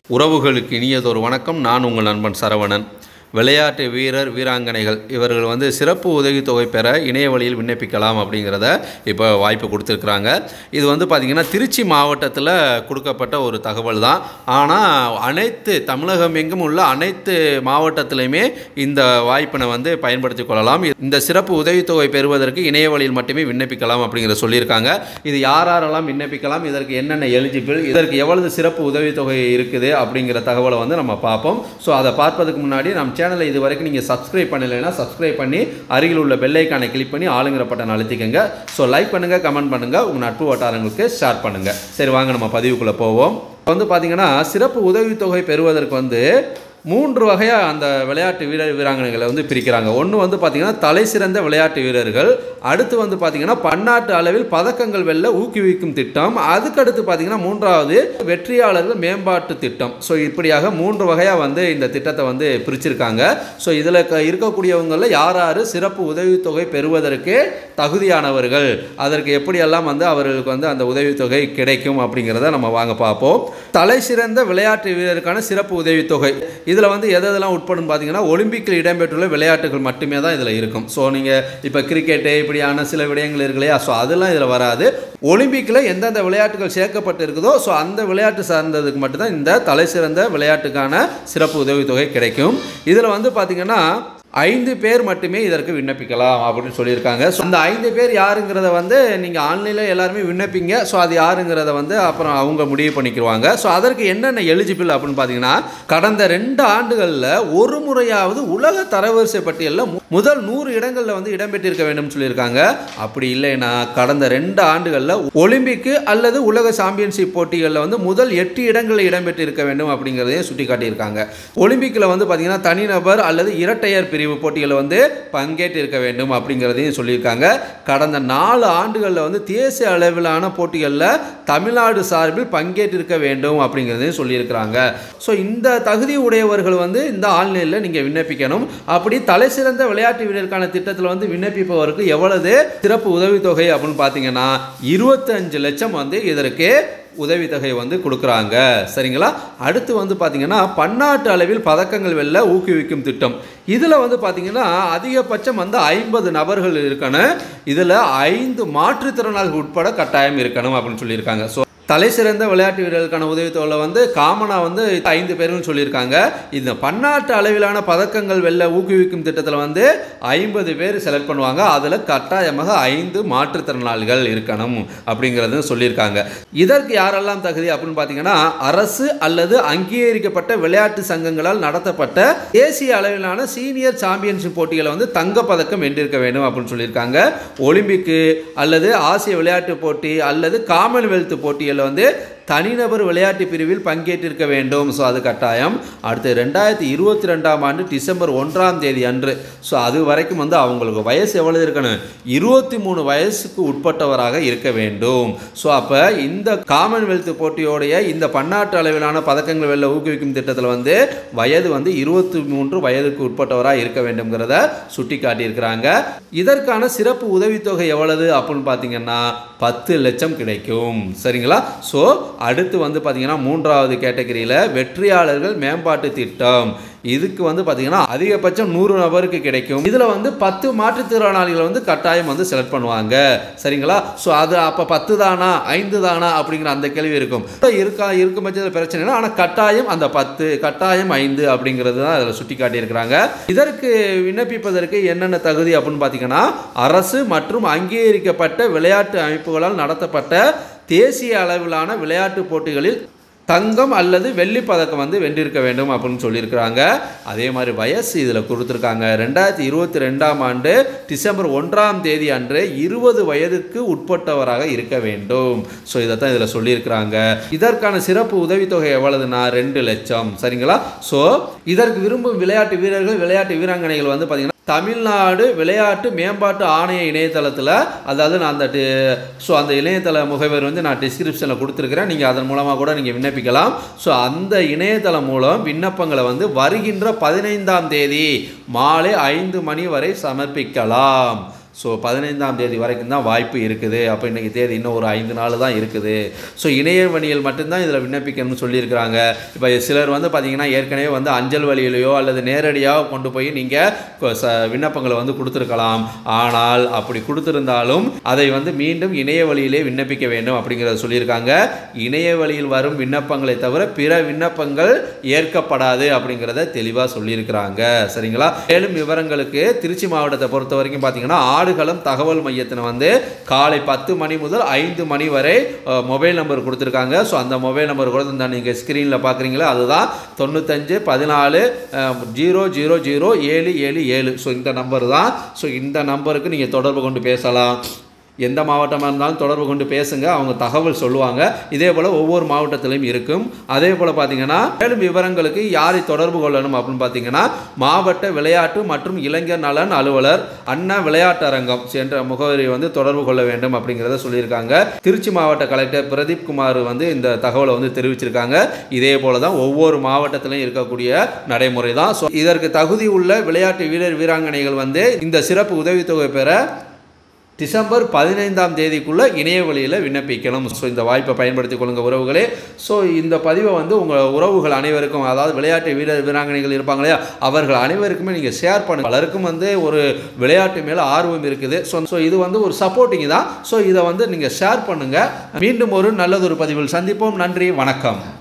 உறவுகளுக்கு இனியதொரு வணக்கம் நான் உங்கள் நண்பன் சரவணன் விளையாட்டு வீரர் வீராங்கனைகள் இவர்கள் வந்து சிறப்பு உதவித்தொகை பெற இணைய வழியில் விண்ணப்பிக்கலாம் அப்படிங்கிறத இப்போ வாய்ப்பு கொடுத்துருக்குறாங்க இது வந்து பார்த்திங்கன்னா திருச்சி மாவட்டத்தில் கொடுக்கப்பட்ட ஒரு தகவல் தான் ஆனால் அனைத்து தமிழகம் எங்கும் உள்ள அனைத்து மாவட்டத்திலையுமே இந்த வாய்ப்பினை வந்து பயன்படுத்தி கொள்ளலாம் இந்த சிறப்பு உதவித்தொகை பெறுவதற்கு இணைய வழியில் மட்டுமே விண்ணப்பிக்கலாம் அப்படிங்கிறத சொல்லியிருக்காங்க இது யார் யாரெல்லாம் விண்ணப்பிக்கலாம் இதற்கு என்னென்ன எலிஜிபிள் இதற்கு எவ்வளவு சிறப்பு உதவித்தொகை இருக்குது அப்படிங்கிற தகவலை வந்து நம்ம பார்ப்போம் ஸோ அதை பார்ப்பதுக்கு முன்னாடி நம்ம சேனலை இது வரைக்கும் நீங்கள் சப்ஸ்கிரைப் பண்ணலைன்னா சப்ஸ்கிரைப் பண்ணி அருகில் உள்ள பெல்லைக்கானை கிளிக் பண்ணி ஆளுங்கிற பட்டன் அழுத்திக்கங்க ஸோ லைக் பண்ணுங்கள் கமெண்ட் பண்ணுங்கள் உங்கள் நட்பு வட்டாரங்களுக்கு ஷேர் பண்ணுங்கள் சரி வாங்க நம்ம பதிவுக்குள்ளே போவோம் இப்போ வந்து பார்த்தீங்கன்னா சிறப்பு உதவித்தொகை பெறுவதற்கு வந்து மூன்று வகையாக அந்த விளையாட்டு வீரர் வீராங்கனைகளை வந்து பிரிக்கிறாங்க ஒன்று வந்து பார்த்திங்கன்னா தலை சிறந்த விளையாட்டு வீரர்கள் அடுத்து வந்து பார்த்திங்கன்னா பன்னாட்டு அளவில் பதக்கங்கள் வெல்ல ஊக்குவிக்கும் திட்டம் அதுக்கடுத்து பார்த்திங்கன்னா மூன்றாவது வெற்றியாளர்கள் மேம்பாட்டு திட்டம் ஸோ இப்படியாக மூன்று வகையாக வந்து இந்த திட்டத்தை வந்து பிரிச்சிருக்காங்க ஸோ இதில் இருக்கக்கூடியவங்களில் யார் யார் சிறப்பு உதவித்தொகை பெறுவதற்கு தகுதியானவர்கள் அதற்கு எப்படியெல்லாம் வந்து அவர்களுக்கு வந்து அந்த உதவித்தொகை கிடைக்கும் அப்படிங்கிறத நம்ம வாங்க பார்ப்போம் தலை சிறந்த விளையாட்டு வீரருக்கான சிறப்பு உதவித்தொகை இதில் வந்து எது எதெல்லாம் உட்படும் பார்த்தீங்கன்னா ஒலிம்பிக்கில் இடம்பெற்றுள்ள விளையாட்டுகள் மட்டுமே தான் இதில் இருக்கும் ஸோ நீங்கள் இப்போ கிரிக்கெட்டு இப்படியான சில விடயங்கள் இருக்கு இல்லையா ஸோ அதெல்லாம் இதில் வராது ஒலிம்பிக்கில் எந்தெந்த விளையாட்டுகள் சேர்க்கப்பட்டு இருக்குதோ ஸோ அந்த விளையாட்டு சார்ந்ததுக்கு மட்டும்தான் இந்த தலை சிறந்த விளையாட்டுக்கான சிறப்பு உதவித்தொகை கிடைக்கும் இதில் வந்து பார்த்திங்கன்னா ஐந்து பேர் மட்டுமே இதற்கு விண்ணப்பிக்கலாம் அப்படின்னு சொல்லியிருக்காங்க ஸோ அந்த ஐந்து பேர் யாருங்கிறத வந்து நீங்கள் ஆன்லைனில் எல்லாருமே விண்ணப்பிங்க ஸோ அது யாருங்கிறத வந்து அப்புறம் அவங்க முடிவு பண்ணிக்கிடுவாங்க ஸோ அதற்கு என்னென்ன எலிஜிபிள் அப்படின்னு பார்த்தீங்கன்னா கடந்த ரெண்டு ஆண்டுகளில் ஒரு முறையாவது உலக தரவரிசை பட்டியலில் மு- முதல் நூறு இடங்களில் வந்து இடம்பெற்றிருக்க வேண்டும்னு சொல்லியிருக்காங்க அப்படி இல்லைன்னா கடந்த ரெண்டு ஆண்டுகளில் ஒலிம்பிக்கு அல்லது உலக சாம்பியன்ஷிப் போட்டிகளில் வந்து முதல் எட்டு இடங்களில் இடம்பெற்றிருக்க வேண்டும் அப்படிங்கிறதையும் சுட்டி காட்டியிருக்காங்க ஒலிம்பிக்கில் வந்து பார்த்தீங்கன்னா தனிநபர் அல்லது இரட்டையர் பிரிவு போட்டிகளில் வந்து பங்கேற்றிருக்க வேண்டும் அப்படிங்கிறதையும் சொல்லியிருக்காங்க கடந்த நாலு ஆண்டுகளில் வந்து தேசிய அளவிலான போட்டிகளில் தமிழ்நாடு சார்பில் பங்கேற்றிருக்க வேண்டும் அப்படிங்கிறதையும் சொல்லியிருக்கிறாங்க ஸோ இந்த தகுதி உடையவர்கள் வந்து இந்த ஆன்லைனில் நீங்கள் விண்ணப்பிக்கணும் அப்படி தலை சிறந்த விளையாட்டு வீரருக்கான திட்டத்தில் வந்து விண்ணப்பிப்பவருக்கு எவ்வளவு சிறப்பு உதவித்தொகை அப்படின்னு பார்த்தீங்கன்னா இருபத்தஞ்சு லட்சம் வந்து இதற்கு உதவித்தொகை வந்து கொடுக்குறாங்க சரிங்களா அடுத்து வந்து பார்த்தீங்கன்னா பன்னாட்டு அளவில் பதக்கங்கள் வெல்ல ஊக்குவிக்கும் திட்டம் இதில் வந்து பார்த்தீங்கன்னா அதிகபட்சம் வந்து ஐம்பது நபர்கள் இருக்கணும் இதில் ஐந்து மாற்றுத்திறனாளிகள் உட்பட கட்டாயம் இருக்கணும் அப்படின்னு சொல்லியிருக்காங்க ஸோ தலை சிறந்த விளையாட்டு வீரர்களுக்கான உதவித்தொகை வந்து காமனாக வந்து ஐந்து பேருன்னு சொல்லியிருக்காங்க இந்த பன்னாட்டு அளவிலான பதக்கங்கள் வெல்ல ஊக்குவிக்கும் திட்டத்தில் வந்து ஐம்பது பேர் செலக்ட் பண்ணுவாங்க அதில் கட்டாயமாக ஐந்து மாற்றுத்திறனாளிகள் இருக்கணும் அப்படிங்கிறது சொல்லியிருக்காங்க இதற்கு யாரெல்லாம் தகுதி அப்படின்னு பார்த்தீங்கன்னா அரசு அல்லது அங்கீகரிக்கப்பட்ட விளையாட்டு சங்கங்களால் நடத்தப்பட்ட தேசிய அளவிலான சீனியர் சாம்பியன்ஷிப் போட்டிகளை வந்து தங்கப்பதக்கம் வென்றிருக்க வேண்டும் அப்படின்னு சொல்லியிருக்காங்க ஒலிம்பிக்கு அல்லது ஆசிய விளையாட்டு போட்டி அல்லது காமன்வெல்த் போட்டிகளில் வந்து தனிநபர் விளையாட்டு பிரிவில் பங்கேற்றிருக்க வேண்டும் ஸோ அது கட்டாயம் அடுத்து ரெண்டாயிரத்தி இருபத்தி ரெண்டாம் ஆண்டு டிசம்பர் ஒன்றாம் தேதி அன்று ஸோ அது வரைக்கும் வந்து அவங்களுக்கு வயசு எவ்வளவு இருக்கணும் இருபத்தி மூணு வயசுக்கு உட்பட்டவராக இருக்க வேண்டும் ஸோ அப்போ இந்த காமன்வெல்த் போட்டியோடைய இந்த பன்னாட்டு அளவிலான பதக்கங்கள் வெல்ல ஊக்குவிக்கும் திட்டத்தில் வந்து வயது வந்து இருபத்தி மூன்று வயதுக்கு உட்பட்டவராக இருக்க வேண்டும்ங்கிறத சுட்டி காட்டியிருக்கிறாங்க இதற்கான சிறப்பு உதவித்தொகை எவ்வளவு அப்படின்னு பார்த்தீங்கன்னா பத்து லட்சம் கிடைக்கும் சரிங்களா ஸோ அடுத்து வந்து பார்த்தீங்கன்னா மூன்றாவது கேட்டகரியில் வெற்றியாளர்கள் மேம்பாட்டு திட்டம் இதுக்கு வந்து பார்த்தீங்கன்னா அதிகபட்சம் நூறு நபருக்கு கிடைக்கும் இதில் வந்து பத்து மாற்றுத்திறனாளிகளை வந்து கட்டாயம் வந்து செலக்ட் பண்ணுவாங்க சரிங்களா ஸோ அது அப்போ பத்து தானா ஐந்து தானா அப்படிங்கிற அந்த கேள்வி இருக்கும் இப்ப இருக்கா இருக்கும் பட்சத்தில் பிரச்சனை இல்லை ஆனால் கட்டாயம் அந்த பத்து கட்டாயம் ஐந்து அப்படிங்கிறது தான் அதில் சுட்டி காட்டியிருக்கிறாங்க இதற்கு விண்ணப்பிப்பதற்கு என்னென்ன தகுதி அப்படின்னு பார்த்தீங்கன்னா அரசு மற்றும் அங்கீகரிக்கப்பட்ட விளையாட்டு அமைப்புகளால் நடத்தப்பட்ட தேசிய அளவிலான விளையாட்டு போட்டிகளில் தங்கம் அல்லது வெள்ளி பதக்கம் வந்து வென்றிருக்க வேண்டும் அப்படின்னு சொல்லியிருக்கிறாங்க அதே மாதிரி வயசு இதில் கொடுத்துருக்காங்க ரெண்டாயிரத்தி இருபத்தி ரெண்டாம் ஆண்டு டிசம்பர் ஒன்றாம் தேதி அன்று இருபது வயதுக்கு உட்பட்டவராக இருக்க வேண்டும் ஸோ இதை தான் இதில் சொல்லியிருக்கிறாங்க இதற்கான சிறப்பு உதவித்தொகை எவ்வளவுனா ரெண்டு லட்சம் சரிங்களா ஸோ இதற்கு விரும்பும் விளையாட்டு வீரர்கள் விளையாட்டு வீராங்கனைகள் வந்து பார்த்தீங்கன்னா தமிழ்நாடு விளையாட்டு மேம்பாட்டு ஆணைய இணையதளத்தில் அதாவது நான் அந்த ஸோ அந்த இணையதள முகவர் வந்து நான் டிஸ்கிரிப்ஷனில் கொடுத்துருக்கிறேன் நீங்கள் அதன் மூலமாக கூட நீங்கள் விண்ணப்பிக்கலாம் ஸோ அந்த இணையதளம் மூலம் விண்ணப்பங்களை வந்து வருகின்ற பதினைந்தாம் தேதி மாலை ஐந்து மணி வரை சமர்ப்பிக்கலாம் ஸோ பதினைந்தாம் தேதி வரைக்கும் தான் வாய்ப்பு இருக்குது அப்போ இன்றைக்கி தேதி இன்னும் ஒரு ஐந்து நாள் தான் இருக்குது ஸோ இணைய வழியில் மட்டும்தான் இதில் விண்ணப்பிக்கணும்னு சொல்லியிருக்கிறாங்க இப்போ சிலர் வந்து பார்த்தீங்கன்னா ஏற்கனவே வந்து அஞ்சல் வழியிலையோ அல்லது நேரடியாக கொண்டு போய் நீங்கள் ச விண்ணப்பங்களை வந்து கொடுத்துருக்கலாம் ஆனால் அப்படி கொடுத்துருந்தாலும் அதை வந்து மீண்டும் இணைய வழியிலே விண்ணப்பிக்க வேண்டும் அப்படிங்கிறத சொல்லியிருக்காங்க இணைய வழியில் வரும் விண்ணப்பங்களை தவிர பிற விண்ணப்பங்கள் ஏற்கப்படாது அப்படிங்கிறத தெளிவாக சொல்லியிருக்கிறாங்க சரிங்களா மேலும் விவரங்களுக்கு திருச்சி மாவட்டத்தை பொறுத்த வரைக்கும் பார்த்தீங்கன்னா ஆடுகளம் தகவல் மையத்தில் வந்து காலை பத்து மணி முதல் ஐந்து மணி வரை அஹ், மொபைல் நம்பர் கொடுத்துருக்காங்க ஸோ அந்த மொபைல் நம்பர் கூட இந்த நீங்கள் ஸ்க்ரீனில் பார்க்குறீங்களா அதுதான் தொண்ணூத்தஞ்சு பதினாலு ஜீரோ ஜீரோ ஜீரோ ஏழு ஏழு ஏழு ஸோ இந்த நம்பர் தான் ஸோ இந்த நம்பருக்கு நீங்கள் தொடர்பு கொண்டு பேசலாம் எந்த மாவட்டமாக இருந்தாலும் தொடர்பு கொண்டு பேசுங்க அவங்க தகவல் சொல்லுவாங்க இதே போல் ஒவ்வொரு மாவட்டத்திலையும் இருக்கும் அதே போல் பார்த்தீங்கன்னா மேலும் விவரங்களுக்கு யாரை தொடர்பு கொள்ளணும் அப்படின்னு பார்த்தீங்கன்னா மாவட்ட விளையாட்டு மற்றும் இளைஞர் நலன் அலுவலர் அண்ணா விளையாட்டரங்கம் என்ற முகவரி வந்து தொடர்பு கொள்ள வேண்டும் அப்படிங்கிறத சொல்லியிருக்காங்க திருச்சி மாவட்ட கலெக்டர் பிரதீப் குமார் வந்து இந்த தகவலை வந்து தெரிவிச்சிருக்காங்க இதே போல தான் ஒவ்வொரு மாவட்டத்திலையும் இருக்கக்கூடிய நடைமுறை தான் ஸோ இதற்கு தகுதி உள்ள விளையாட்டு வீரர் வீராங்கனைகள் வந்து இந்த சிறப்பு உதவித்தொகை பெற டிசம்பர் பதினைந்தாம் தேதிக்குள்ளே இணைய வழியில் விண்ணப்பிக்கணும் ஸோ இந்த வாய்ப்பை பயன்படுத்திக் கொள்ளுங்க உறவுகளே ஸோ இந்த பதிவை வந்து உங்கள் உறவுகள் அனைவருக்கும் அதாவது விளையாட்டு வீரர் வீராங்கனைகள் இருப்பாங்க இல்லையா அவர்கள் அனைவருக்குமே நீங்கள் ஷேர் பண்ணுங்க பலருக்கும் வந்து ஒரு விளையாட்டு மேலே ஆர்வம் இருக்குது ஸோ ஸோ இது வந்து ஒரு சப்போர்ட்டிங் தான் ஸோ இதை வந்து நீங்கள் ஷேர் பண்ணுங்கள் மீண்டும் ஒரு நல்லதொரு பதிவில் சந்திப்போம் நன்றி வணக்கம்